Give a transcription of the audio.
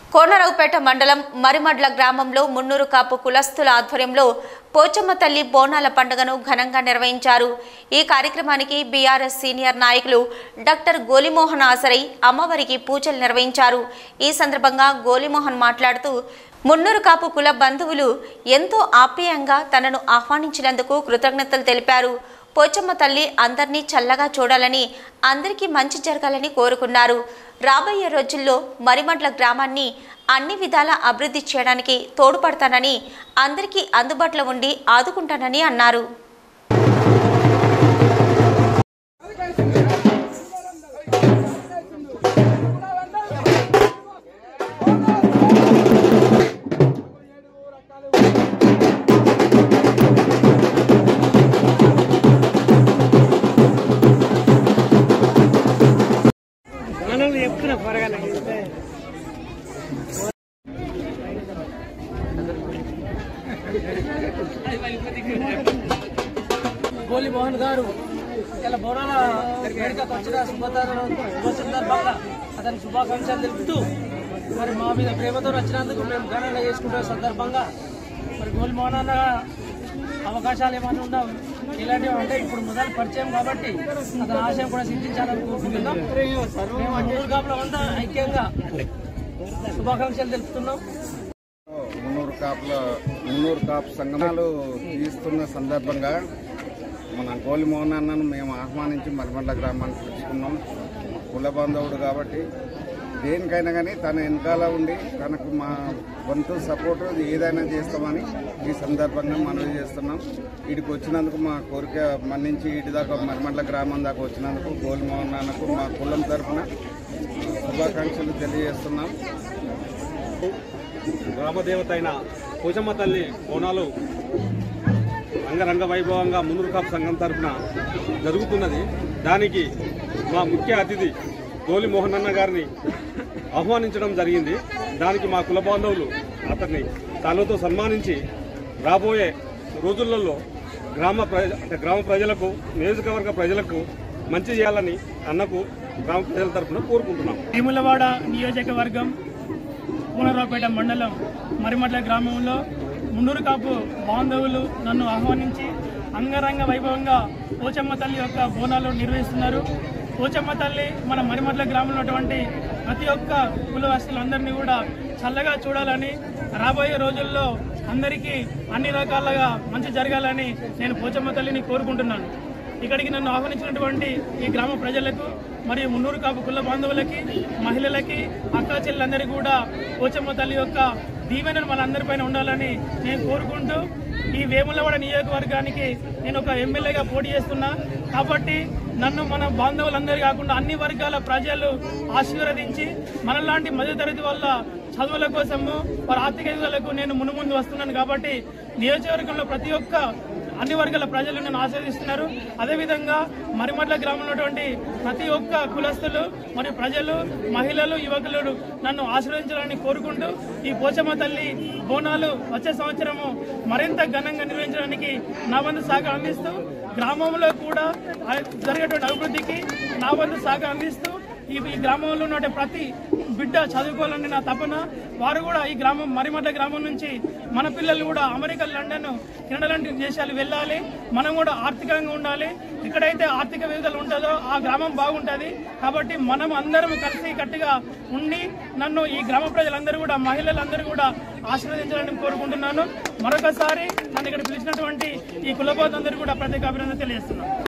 కోనరావుపేట మండలం మరిమడ్ల గ్రామంలో మున్నూరు కాపు కులస్తుల ఆధ్వర్యంలో పోచమ్మ తల్లి బోనాల పండుగను ఘనంగా నిర్వహించారు ఈ కార్యక్రమానికి బీఆర్ఎస్ సీనియర్ నాయకులు డాక్టర్ గోలిమోహన్ హాజరై అమ్మవారికి పూజలు నిర్వహించారు ఈ సందర్భంగా గోలిమోహన్ మాట్లాడుతూ మున్నూరు కాపు కుల బంధువులు ఎంతో ఆప్యాయంగా తనను ఆహ్వానించినందుకు కృతజ్ఞతలు తెలిపారు పోచమ్మ తల్లి అందరినీ చల్లగా చూడాలని అందరికీ మంచి జరగాలని కోరుకున్నారు రాబోయే రోజుల్లో మరిమడ్ల గ్రామాన్ని అన్ని విధాల అభివృద్ధి చేయడానికి తోడ్పడతానని అందరికీ అందుబాటులో ఉండి ఆదుకుంటానని అన్నారు మనం చెప్తున్నా త్వరగా గోలి మోహన్ గారు ఇలా బోనాల వేడుకకు వచ్చిన శుభతరం శుభ సందర్భంగా అతని శుభాకాంక్షలు తెలుపుతూ మరి మా మీద ప్రేమతో వచ్చినందుకు మేము ఘనంగా చేసుకుంటున్న సందర్భంగా మరి గోలి మోహన్ అన్న అవకాశాలు ఏమైనా ఉందా ఇలాంటివి అంటే ఇప్పుడు మొదలు పరిచయం కాబట్టి అతని ఆశయం కూడా సిద్ధించాలని కోరుకుంటున్నాం మేము మూడు కాపుల అంతా ఐక్యంగా శుభాకాంక్షలు తెలుపుతున్నాం మున్నూరు కాపుల మున్నూరు కాపు సంగమాలు తీస్తున్న సందర్భంగా మన గోలి మోహన్ అన్నను మేము ఆహ్వానించి మరిమండల గ్రామానికి పిలుచుకున్నాం కుల బాంధవుడు కాబట్టి దేనికైనా కానీ తన వెనకాల ఉండి తనకు మా వంతు సపోర్ట్ ఏదైనా చేస్తామని ఈ సందర్భంగా మనవి చేస్తున్నాం వీడికి వచ్చినందుకు మా కోరిక మన్నించి ఇటు దాకా మరిమండల గ్రామం దాకా వచ్చినందుకు గోలి మోహన్ అన్నకు మా కులం తరఫున శుభాకాంక్షలు తెలియజేస్తున్నాం గ్రామదేవత అయిన పోచమ్మ తల్లి బోనాలు అంగరంగ వైభవంగా మున్నూరు కాపు సంఘం తరఫున జరుగుతున్నది దానికి మా ముఖ్య అతిథి గోలి మోహన్ అన్న గారిని ఆహ్వానించడం జరిగింది దానికి మా కుల బాంధవులు అతన్ని తనతో సన్మానించి రాబోయే రోజులలో గ్రామ ప్రజ అంటే గ్రామ ప్రజలకు నియోజకవర్గ ప్రజలకు మంచి చేయాలని అన్నకు గ్రామ ప్రజల తరఫున కోరుకుంటున్నాం తిరుమలవాడ నియోజకవర్గం పూనరావుపేట మండలం మరిమట్ల గ్రామంలో మున్నూరు కాపు బాంధవులు నన్ను ఆహ్వానించి అంగరంగ వైభవంగా పోచమ్మ తల్లి యొక్క బోనాలు నిర్వహిస్తున్నారు పోచమ్మ తల్లి మన మరిమట్ల గ్రామంలో ఉన్నటువంటి ప్రతి ఒక్క కులవాసులందరినీ కూడా చల్లగా చూడాలని రాబోయే రోజుల్లో అందరికీ అన్ని రకాలుగా మంచి జరగాలని నేను పోచమ్మ తల్లిని కోరుకుంటున్నాను ఇక్కడికి నన్ను ఆహ్వానించినటువంటి ఈ గ్రామ ప్రజలకు మరియు మున్నూరు కాపు కుల బాంధవులకి మహిళలకి అక్కా చెల్లెలందరికీ కూడా పోచమ్మ తల్లి యొక్క దీవెనలు మనందరిపైన ఉండాలని నేను కోరుకుంటూ ఈ వేములవాడ నియోజకవర్గానికి నేను ఒక ఎమ్మెల్యేగా పోటీ చేస్తున్నా కాబట్టి నన్ను మన బాంధవులందరూ కాకుండా అన్ని వర్గాల ప్రజలు ఆశీర్వదించి మనలాంటి మధ్యతరగతి వల్ల చదువుల కోసము వారి ఆర్థిక ఎదుగుదలకు నేను మునుముందు వస్తున్నాను కాబట్టి నియోజకవర్గంలో ప్రతి ఒక్క అన్ని వర్గాల ప్రజలు నన్ను ఆస్వాదిస్తున్నారు అదేవిధంగా మరిమడ్ల గ్రామంలో ఉన్నటువంటి ప్రతి ఒక్క కులస్తులు మరియు ప్రజలు మహిళలు యువకులు నన్ను ఆశీర్వదించాలని కోరుకుంటూ ఈ పోచమ్మ తల్లి బోనాలు వచ్చే సంవత్సరము మరింత ఘనంగా నిర్వహించడానికి నా వంతు సహకారం అందిస్తూ గ్రామంలో కూడా ఆ జరిగేటువంటి అభివృద్ధికి నా వంతు సహకారం అందిస్తూ ఈ ఈ గ్రామంలో ఉన్న ప్రతి బిడ్డ చదువుకోవాలని నా తపన వారు కూడా ఈ గ్రామం మరిమడ్ల గ్రామం నుంచి మన పిల్లలు కూడా అమెరికా లండన్ కెనడా లాంటి దేశాలు వెళ్ళాలి మనం కూడా ఆర్థికంగా ఉండాలి ఎక్కడైతే ఆర్థిక విడుదల ఉంటుందో ఆ గ్రామం బాగుంటుంది కాబట్టి మనం అందరం కలిసి కట్టుగా ఉండి నన్ను ఈ గ్రామ ప్రజలందరూ కూడా మహిళలందరూ కూడా ఆశీర్వదించాలని కోరుకుంటున్నాను మరొకసారి నన్ను ఇక్కడ పిలిచినటువంటి ఈ కులబోధందరూ కూడా ప్రత్యేక అభినందన తెలియజేస్తున్నాను